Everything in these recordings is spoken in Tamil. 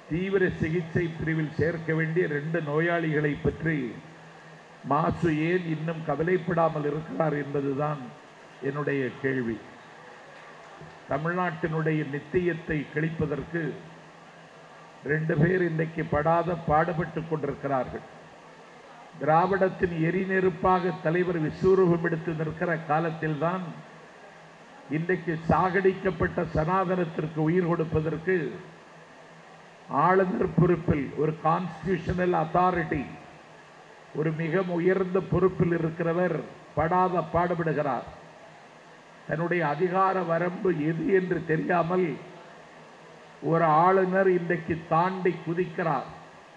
தீவிர சிகிச்சை பிரிவில் சேர்க்க வேண்டிய ரெண்டு நோயாளிகளை பற்றி மாசு ஏன் இன்னும் கவலைப்படாமல் இருக்கிறார் என்பதுதான் என்னுடைய கேள்வி தமிழ்நாட்டினுடைய நித்தியத்தை கிழிப்பதற்கு ரெண்டு பேர் இன்றைக்கு படாத பாடுபட்டு கொண்டிருக்கிறார்கள் திராவிடத்தின் எரிநெருப்பாக தலைவர் விஸ்வரூபம் எடுத்து நிற்கிற காலத்தில்தான் இன்றைக்கு சாகடிக்கப்பட்ட சனாதனத்திற்கு உயிர் கொடுப்பதற்கு ஆளுநர் பொறுப்பில் ஒரு கான்ஸ்டியூஷனல் அத்தாரிட்டி ஒரு மிக உயர்ந்த பொறுப்பில் இருக்கிறவர் படாத பாடுபடுகிறார் தன்னுடைய அதிகார வரம்பு எது என்று தெரியாமல் ஒரு ஆளுநர் இன்றைக்கு தாண்டி குதிக்கிறார்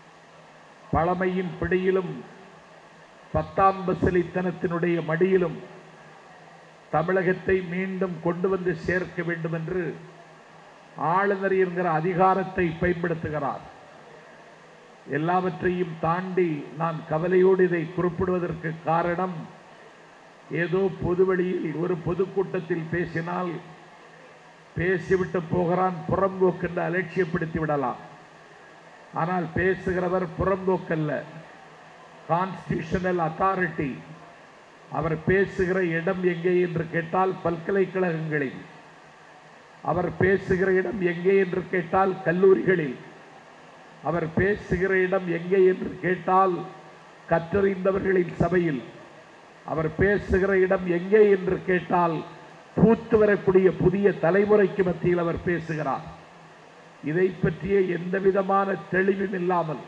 பழமையின் பிடியிலும் பத்தாம் பசலித்தனத்தினுடைய மடியிலும் தமிழகத்தை மீண்டும் கொண்டு வந்து சேர்க்க வேண்டும் என்று ஆளுநர் என்கிற அதிகாரத்தை பயன்படுத்துகிறார் எல்லாவற்றையும் தாண்டி நான் கவலையோடு இதை குறிப்பிடுவதற்கு காரணம் ஏதோ பொதுவெளியில் ஒரு பொதுக்கூட்டத்தில் பேசினால் பேசிவிட்டு போகிறான் புறம்போக்கென்று அலட்சியப்படுத்தி விடலாம் ஆனால் பேசுகிறவர் புறம்போக்கல்ல கான்ஸ்டியூஷனல் அத்தாரிட்டி அவர் பேசுகிற இடம் எங்கே என்று கேட்டால் பல்கலைக்கழகங்களில் அவர் பேசுகிற இடம் எங்கே என்று கேட்டால் கல்லூரிகளில் அவர் பேசுகிற இடம் எங்கே என்று கேட்டால் கற்றறிந்தவர்களின் சபையில் அவர் பேசுகிற இடம் எங்கே என்று கேட்டால் பூத்து வரக்கூடிய புதிய தலைமுறைக்கு மத்தியில் அவர் பேசுகிறார் இதை பற்றிய எந்த விதமான தெளிவும் இல்லாமல்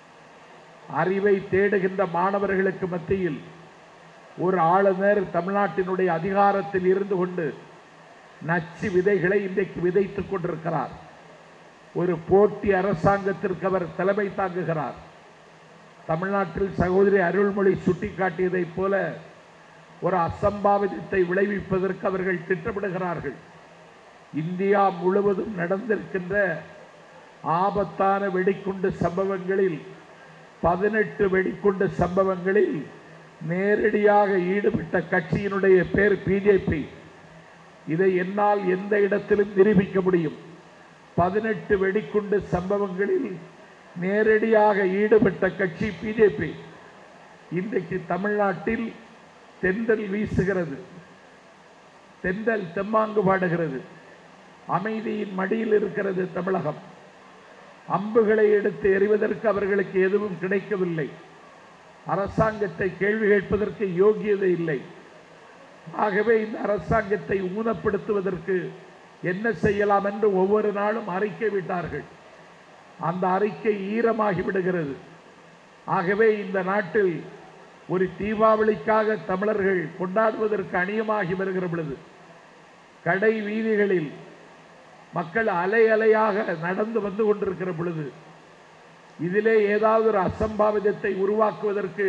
அறிவை தேடுகின்ற மாணவர்களுக்கு மத்தியில் ஒரு ஆளுநர் தமிழ்நாட்டினுடைய அதிகாரத்தில் இருந்து கொண்டு நச்சு விதைகளை இன்றைக்கு விதைத்துக் கொண்டிருக்கிறார் ஒரு போட்டி அரசாங்கத்திற்கு அவர் தலைமை தாங்குகிறார் தமிழ்நாட்டில் சகோதரி அருள்மொழி சுட்டிக்காட்டியதைப் போல ஒரு அசம்பாவிதத்தை விளைவிப்பதற்கு அவர்கள் திட்டமிடுகிறார்கள் இந்தியா முழுவதும் நடந்திருக்கின்ற ஆபத்தான வெடிக்குண்டு சம்பவங்களில் பதினெட்டு வெடிக்குண்டு சம்பவங்களில் நேரடியாக ஈடுபட்ட கட்சியினுடைய பேர் பிஜேபி இதை என்னால் எந்த இடத்திலும் நிரூபிக்க முடியும் பதினெட்டு வெடிக்குண்டு சம்பவங்களில் நேரடியாக ஈடுபட்ட கட்சி பிஜேபி இன்றைக்கு தமிழ்நாட்டில் தென்றல் வீசுகிறது தென்றல் தெம்மாங்கு பாடுகிறது அமைதியின் மடியில் இருக்கிறது தமிழகம் அம்புகளை எடுத்து எறிவதற்கு அவர்களுக்கு எதுவும் கிடைக்கவில்லை அரசாங்கத்தை கேள்வி கேட்பதற்கு யோகியதை இல்லை ஆகவே இந்த அரசாங்கத்தை ஊனப்படுத்துவதற்கு என்ன செய்யலாம் என்று ஒவ்வொரு நாளும் அறிக்கை விட்டார்கள் அந்த அறிக்கை ஈரமாகி விடுகிறது ஆகவே இந்த நாட்டில் ஒரு தீபாவளிக்காக தமிழர்கள் கொண்டாடுவதற்கு அணியமாகி வருகிற பொழுது கடை வீதிகளில் மக்கள் அலை அலையாக நடந்து வந்து கொண்டிருக்கிற பொழுது இதிலே ஏதாவது ஒரு அசம்பாவிதத்தை உருவாக்குவதற்கு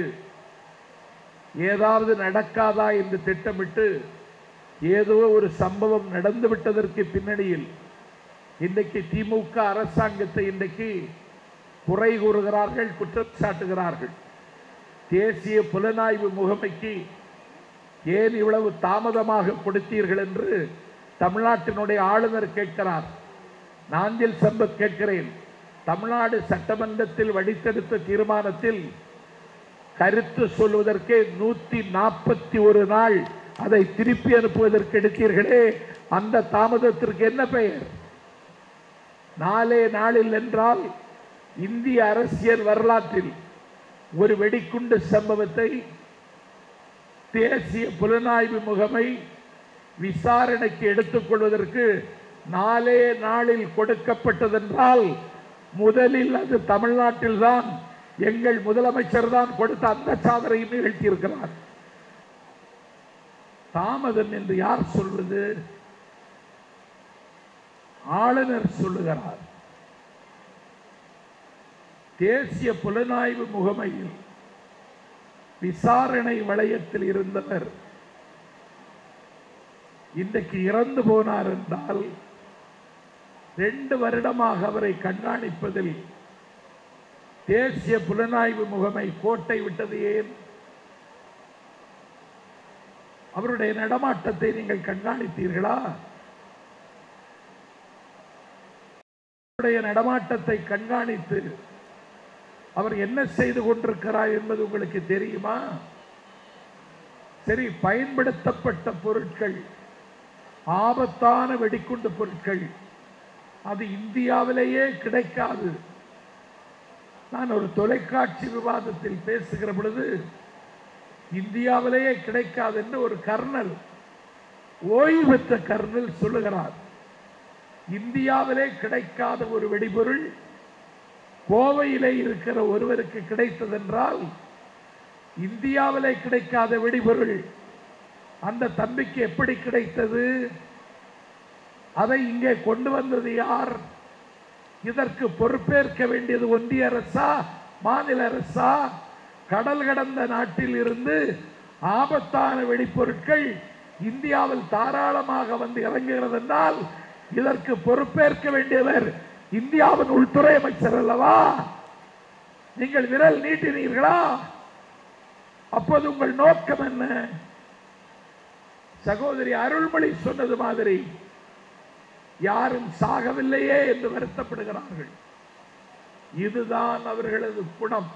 ஏதாவது நடக்காதா என்று திட்டமிட்டு ஏதோ ஒரு சம்பவம் நடந்து விட்டதற்கு பின்னணியில் இன்றைக்கு திமுக அரசாங்கத்தை இன்றைக்கு குறை கூறுகிறார்கள் குற்றம் சாட்டுகிறார்கள் தேசிய புலனாய்வு முகமைக்கு ஏன் இவ்வளவு தாமதமாக கொடுத்தீர்கள் என்று தமிழ்நாட்டினுடைய ஆளுநர் கேட்கிறார் நாஞ்சில் சம்பத் கேட்கிறேன் தமிழ்நாடு சட்டமன்றத்தில் வடித்தெடுத்த தீர்மானத்தில் கருத்து சொல்வதற்கே நூத்தி நாற்பத்தி ஒரு நாள் அதை திருப்பி அனுப்புவதற்கு எடுத்தீர்களே அந்த தாமதத்திற்கு என்ன பெயர் நாளே நாளில் என்றால் இந்திய அரசியல் வரலாற்றில் ஒரு வெடிக்குண்டு சம்பவத்தை தேசிய புலனாய்வு முகமை விசாரணைக்கு எடுத்துக்கொள்வதற்கு நாளே நாளில் கொடுக்கப்பட்டதென்றால் முதலில் அது தமிழ்நாட்டில் தான் எங்கள் முதலமைச்சர் தான் கொடுத்த அந்த சாதனையும் நிகழ்த்தியிருக்கிறார் தாமதம் என்று யார் சொல்வது ஆளுநர் சொல்லுகிறார் தேசிய புலனாய்வு முகமையில் விசாரணை வளையத்தில் இருந்தவர் இன்றைக்கு இறந்து போனார் என்றால் ரெண்டு வருடமாக அவரை கண்காணிப்பதில் தேசிய புலனாய்வு முகமை கோட்டை விட்டது ஏன் அவருடைய நடமாட்டத்தை நீங்கள் கண்காணித்தீர்களா உடைய நடமாட்டத்தை கண்காணித்து அவர் என்ன செய்து கொண்டிருக்கிறார் என்பது உங்களுக்கு தெரியுமா சரி பயன்படுத்தப்பட்ட பொருட்கள் ஆபத்தான வெடிக்குண்டு பொருட்கள் அது இந்தியாவிலேயே கிடைக்காது நான் ஒரு தொலைக்காட்சி விவாதத்தில் பேசுகிற பொழுது இந்தியாவிலேயே கிடைக்காது என்று ஒரு கர்னல் ஓய்வு பெற்ற கர்னல் சொல்லுகிறார் இந்தியாவிலே கிடைக்காத ஒரு வெடிபொருள் கோவையிலே இருக்கிற ஒருவருக்கு கிடைத்ததென்றால் இந்தியாவிலே கிடைக்காத வெடிபொருள் அந்த தம்பிக்கு எப்படி கிடைத்தது அதை இங்கே கொண்டு வந்தது யார் இதற்கு பொறுப்பேற்க வேண்டியது ஒன்றிய அரசா மாநில அரசா கடல் கடந்த நாட்டில் இருந்து ஆபத்தான வெடிப்பொருட்கள் இந்தியாவில் தாராளமாக வந்து இறங்குகிறது என்றால் இதற்கு பொறுப்பேற்க வேண்டியவர் இந்தியாவின் உள்துறை அமைச்சர் அல்லவா நீங்கள் விரல் நீட்டினீர்களா அப்போது உங்கள் நோக்கம் என்ன சகோதரி அருள்மொழி சொன்னது மாதிரி யாரும் சாகவில்லையே என்று வருத்தப்படுகிறார்கள் இதுதான் அவர்களது குணம்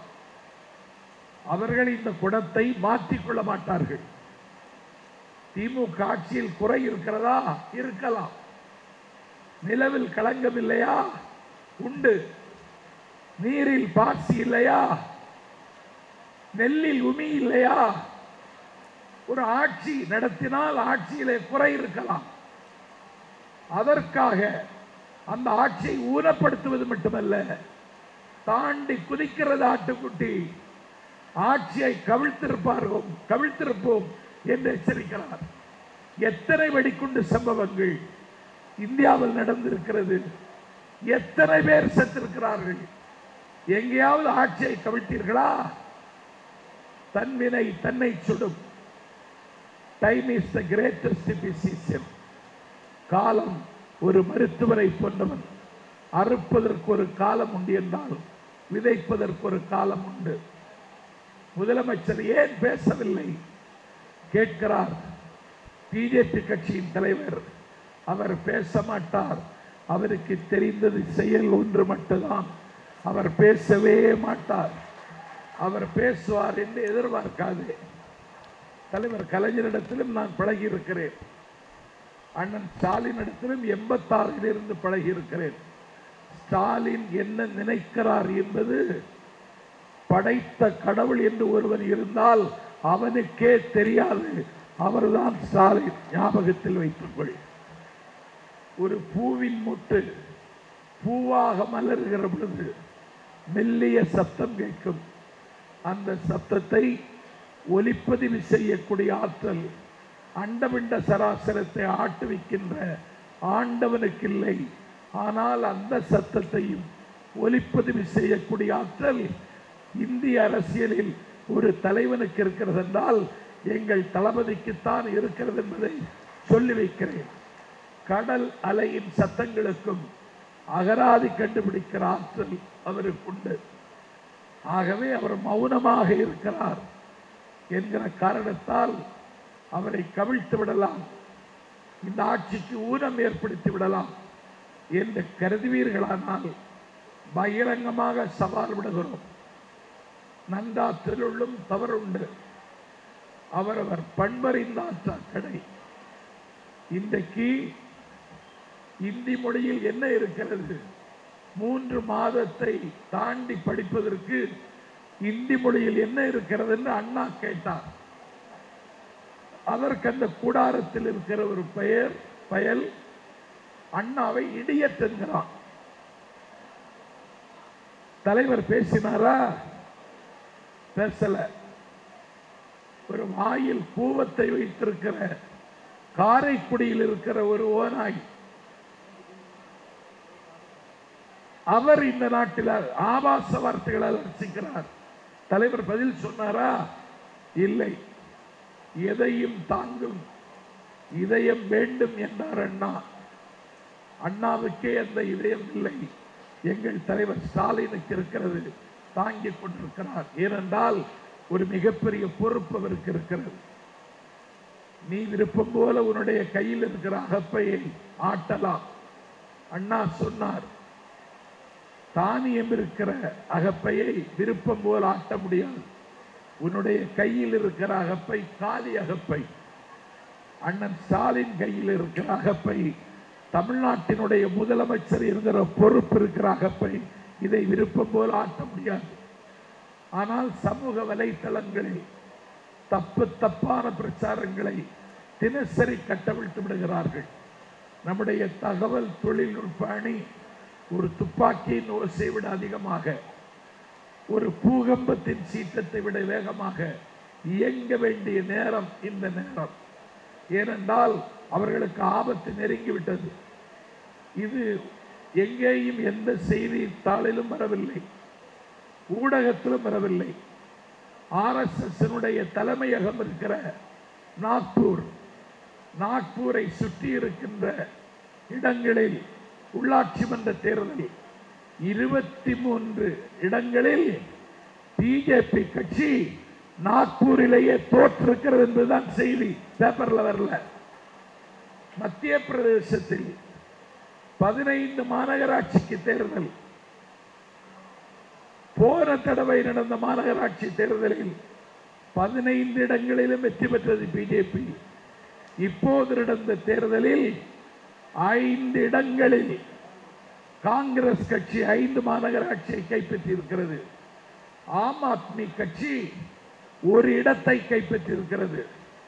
அவர்கள் இந்த குணத்தை மாற்றிக்கொள்ள மாட்டார்கள் திமுக ஆட்சியில் குறை இருக்கிறதா இருக்கலாம் நிலவில் களங்கம் இல்லையா உண்டு நீரில் பாசி இல்லையா நெல்லில் உமி இல்லையா ஒரு ஆட்சி நடத்தினால் ஆட்சியிலே குறை இருக்கலாம் அதற்காக அந்த ஆட்சியை ஊனப்படுத்துவது மட்டுமல்ல தாண்டி குதிக்கிறது ஆட்டுக்குட்டி ஆட்சியை கவிழ்த்திருப்பார்கள் கவிழ்த்திருப்போம் என்று எச்சரிக்கிறார் எத்தனை வெடிக்குண்டு சம்பவங்கள் இந்தியாவில் நடந்திருக்கிறது எத்தனை பேர் செத்திருக்கிறார்கள் எங்கேயாவது ஆட்சியை கவிழ்த்தீர்களா தன்வினை தன்னை சுடும் time is the greatest physician காலம் ஒரு மருத்துவரை போன்றவன் அறுப்பதற்கு ஒரு காலம் உண்டு என்றால் விதைப்பதற்கு ஒரு காலம் உண்டு முதலமைச்சர் ஏன் பேசவில்லை கேட்கிறார் பிஜேபி கட்சியின் தலைவர் அவர் பேச மாட்டார் அவருக்கு தெரிந்தது செயல் ஒன்று மட்டும்தான் அவர் பேசவே மாட்டார் அவர் பேசுவார் என்று எதிர்பார்க்காது தலைவர் கலைஞரிடத்திலும் நான் பழகி இருக்கிறேன் அண்ணன் ஸ்டாலின் இடத்திலும் எண்பத்தாறில் இருந்து பழகி இருக்கிறேன் ஸ்டாலின் என்ன நினைக்கிறார் என்பது படைத்த கடவுள் என்று ஒருவன் இருந்தால் அவனுக்கே தெரியாது அவர்தான் ஸ்டாலின் ஞாபகத்தில் வைத்துக்கொள் ஒரு பூவின் மொட்டு பூவாக மலர்கிற பொழுது மெல்லிய சத்தம் கேட்கும் அந்த சத்தத்தை ஒலிப்பதிவு செய்யக்கூடிய ஆற்றல் அண்டவிண்ட சராசரத்தை ஆட்டுவிக்கின்ற ஆண்டவனுக்கு இல்லை ஆனால் அந்த சத்தத்தையும் ஒலிப்பதிவு செய்யக்கூடிய ஆற்றல் இந்திய அரசியலில் ஒரு தலைவனுக்கு இருக்கிறது என்றால் எங்கள் தளபதிக்குத்தான் இருக்கிறது என்பதை சொல்லி வைக்கிறேன் கடல் அலையின் சத்தங்களுக்கும் அகராதி கண்டுபிடிக்கிற ஆற்றல் அவருக்கு உண்டு ஆகவே அவர் மௌனமாக இருக்கிறார் என்கிற காரணத்தால் அவரை கவிழ்த்து விடலாம் இந்த ஆட்சிக்கு ஊனம் ஏற்படுத்தி விடலாம் என்று கருதுவீர்களானால் பகிரங்கமாக சவால் விடுகிறோம் நன்றாற்றிலுள்ளும் தவறுண்டு அவரவர் பண்பறிந்தாற்ற கடை இன்றைக்கு இந்தி மொழியில் என்ன இருக்கிறது மூன்று மாதத்தை தாண்டி படிப்பதற்கு இந்தி மொழியில் என்ன இருக்கிறது என்று அண்ணா கேட்டார் அதற்கு அந்த கூடாரத்தில் இருக்கிற ஒரு பெயர் பயல் அண்ணாவை இடியட் என்கிறான் தலைவர் பேசினாரா பேசல ஒரு வாயில் கூவத்தை வைத்திருக்கிற காரைக்குடியில் இருக்கிற ஒரு ஓநாய் அவர் இந்த நாட்டில் ஆபாச வார்த்தைகளால் ரசிக்கிறார் தலைவர் பதில் சொன்னாரா இல்லை எதையும் தாங்கும் இதயம் வேண்டும் என்றார் அண்ணா அண்ணாவுக்கே அந்த இதயம் இல்லை எங்கள் தலைவர் ஸ்டாலினுக்கு இருக்கிறது தாங்கிக் கொண்டிருக்கிறார் ஏனென்றால் ஒரு மிகப்பெரிய பொறுப்பு அவருக்கு இருக்கிறது நீ விருப்பம் போல உன்னுடைய கையில் இருக்கிற அகப்பையை ஆட்டலாம் அண்ணா சொன்னார் தானியம் இருக்கிற அகப்பையை விருப்பம் போல் ஆட்ட முடியாது உன்னுடைய கையில் இருக்கிற அகப்பை காலி அகப்பை அண்ணன் ஸ்டாலின் கையில் இருக்கிற அகப்பை தமிழ்நாட்டினுடைய முதலமைச்சர் என்கிற பொறுப்பு இருக்கிற அகப்பை இதை விருப்பம் போல் ஆட்ட முடியாது ஆனால் சமூக வலைத்தளங்களில் தப்பு தப்பான பிரச்சாரங்களை தினசரி கட்டவிழ்த்து விடுகிறார்கள் நம்முடைய தகவல் தொழில்நுட்ப அணி ஒரு துப்பாக்கியின் ஓசை விட அதிகமாக ஒரு பூகம்பத்தின் சீற்றத்தை விட வேகமாக இயங்க வேண்டிய நேரம் இந்த நேரம் ஏனென்றால் அவர்களுக்கு ஆபத்து நெருங்கிவிட்டது இது எங்கேயும் எந்த செய்தித்தாளிலும் வரவில்லை ஊடகத்திலும் வரவில்லை ஆர்எஸ்எஸ் தலைமையகம் இருக்கிற நாக்பூர் நாக்பூரை சுற்றி இருக்கின்ற இடங்களில் உள்ளாட்சி மன்ற தேர்தல் இருபத்தி மூன்று இடங்களில் பிஜேபி கட்சி நாக்பூரிலேயே தோற்றிருக்கிறது என்பதுதான் செய்தி பேப்பர்ல வரல மத்திய பிரதேசத்தில் பதினைந்து மாநகராட்சிக்கு தேர்தல் போன தடவை நடந்த மாநகராட்சி தேர்தலில் பதினைந்து இடங்களிலும் வெற்றி பெற்றது பிஜேபி இப்போது நடந்த தேர்தலில் ஐந்து இடங்களில் காங்கிரஸ் கட்சி ஐந்து மாநகராட்சியை கைப்பற்றியிருக்கிறது ஆம் ஆத்மி கட்சி ஒரு இடத்தை கைப்பற்றியிருக்கிறது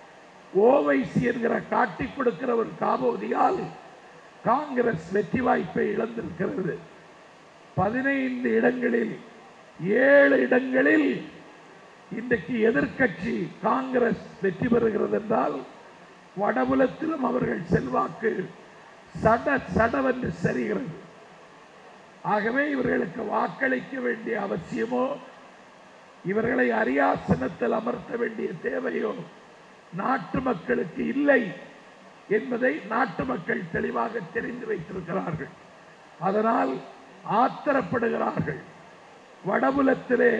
ஓவைசி என்கிற காட்டிக் கொடுக்கிற ஒரு காபோதியால் காங்கிரஸ் வெற்றி வாய்ப்பை இழந்திருக்கிறது பதினைந்து இடங்களில் ஏழு இடங்களில் இன்றைக்கு எதிர்க்கட்சி காங்கிரஸ் வெற்றி பெறுகிறது என்றால் வடபுலத்திலும் அவர்கள் செல்வாக்கு சட சடவென்று சரிகிறது ஆகவே இவர்களுக்கு வாக்களிக்க வேண்டிய அவசியமோ இவர்களை அரியாசனத்தில் அமர்த்த வேண்டிய தேவையோ நாட்டு மக்களுக்கு இல்லை என்பதை நாட்டு மக்கள் தெளிவாக தெரிந்து வைத்திருக்கிறார்கள் அதனால் ஆத்திரப்படுகிறார்கள் வடபுலத்திலே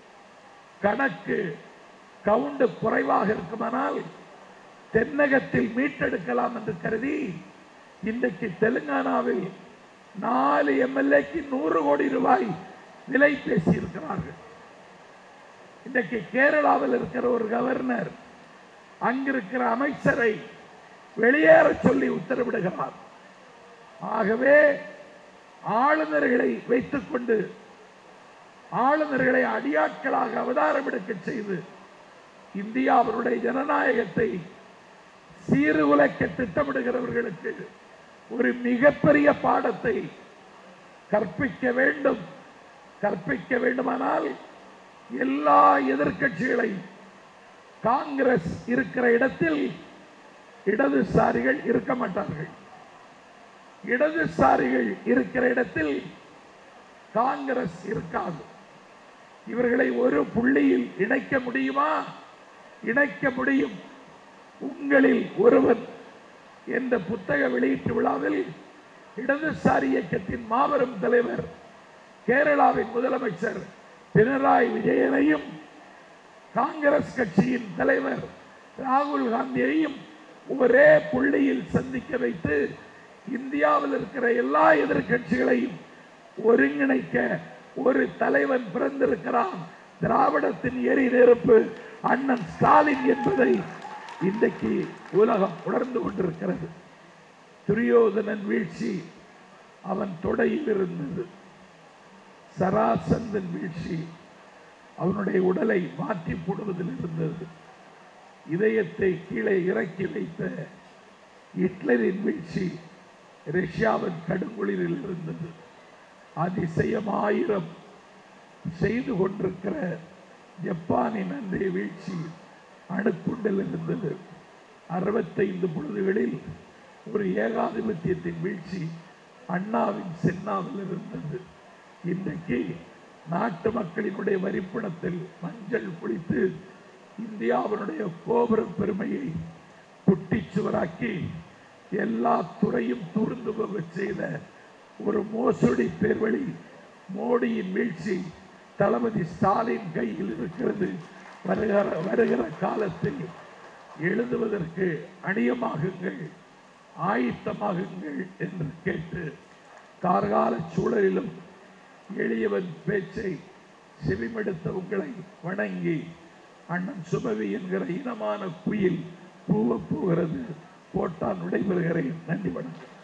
கணக்கு கவுண்டு குறைவாக இருக்குமானால் தென்னகத்தில் மீட்டெடுக்கலாம் என்று கருதி இன்றைக்கு தெலுங்கானாவில் நாலு எம்எல்ஏக்கு நூறு கோடி ரூபாய் விலை பேசியிருக்கிறார்கள் இன்றைக்கு கேரளாவில் இருக்கிற ஒரு கவர்னர் அங்கிருக்கிற அமைச்சரை வெளியேற சொல்லி உத்தரவிடுகிறார் ஆகவே ஆளுநர்களை வைத்துக் கொண்டு ஆளுநர்களை அடியாட்களாக அவதாரம் எடுக்க செய்து இந்தியாவினுடைய ஜனநாயகத்தை சீர்குலைக்க திட்டமிடுகிறவர்களுக்கு ஒரு மிகப்பெரிய பாடத்தை கற்பிக்க வேண்டும் கற்பிக்க வேண்டுமானால் எல்லா எதிர்க்கட்சிகளையும் காங்கிரஸ் இருக்கிற இடத்தில் இடதுசாரிகள் இருக்க மாட்டார்கள் இடதுசாரிகள் இருக்கிற இடத்தில் காங்கிரஸ் இருக்காது இவர்களை ஒரு புள்ளியில் இணைக்க முடியுமா இணைக்க முடியும் உங்களில் ஒருவன் என்ற புத்தக வெளியீட்டு விழாவில் இடதுசாரி இயக்கத்தின் மாபெரும் தலைவர் கேரளாவின் முதலமைச்சர் பினராயி விஜயனையும் காங்கிரஸ் கட்சியின் தலைவர் ராகுல் காந்தியையும் ஒரே புள்ளியில் சந்திக்க வைத்து இந்தியாவில் இருக்கிற எல்லா எதிர்க்கட்சிகளையும் ஒருங்கிணைக்க ஒரு தலைவன் பிறந்திருக்கிறான் திராவிடத்தின் எரி நெருப்பு அண்ணன் ஸ்டாலின் என்பதை இன்றைக்கு உலகம் உணர்ந்து கொண்டிருக்கிறது துரியோதனன் வீழ்ச்சி அவன் தொடையில் இருந்தது சராசந்தன் வீழ்ச்சி அவனுடைய உடலை மாற்றி போடுவதில் இருந்தது இதயத்தை கீழே இறக்கி வைத்த ஹிட்லரின் வீழ்ச்சி ரஷ்யாவின் கடுங்குளிரில் இருந்தது அதிசயமாயிரம் செய்து கொண்டிருக்கிற ஜப்பானின் அன்றைய வீழ்ச்சி அணுக்குண்டில் இருந்தது அறுபத்தைந்து பொழுதுகளில் ஒரு ஏகாதிபத்தியத்தின் வீழ்ச்சி அண்ணாவின் சென்னாவில் இருந்தது இன்றைக்கு நாட்டு மக்களினுடைய வரிப்பணத்தில் மஞ்சள் குளித்து இந்தியாவினுடைய கோபுர பெருமையை குட்டிச்சுவராக்கி எல்லா துறையும் தூர்ந்து போக செய்த ஒரு மோசடி பேர்வழி மோடியின் வீழ்ச்சி தளபதி ஸ்டாலின் கையில் இருக்கிறது வருகிற வருகிற காலத்தில் எழுதுவதற்கு அணியமாகுங்கள் ஆயத்தமாகுங்கள் என்று கேட்டு கார்கால சூழலிலும் எளியவன் பேச்சை செவிமடுத்த உங்களை வணங்கி அண்ணன் சுபவி என்கிற இனமான குயில் பூவப் போகிறது போட்டால் நடைபெறுகிறேன் நன்றி வணக்கம்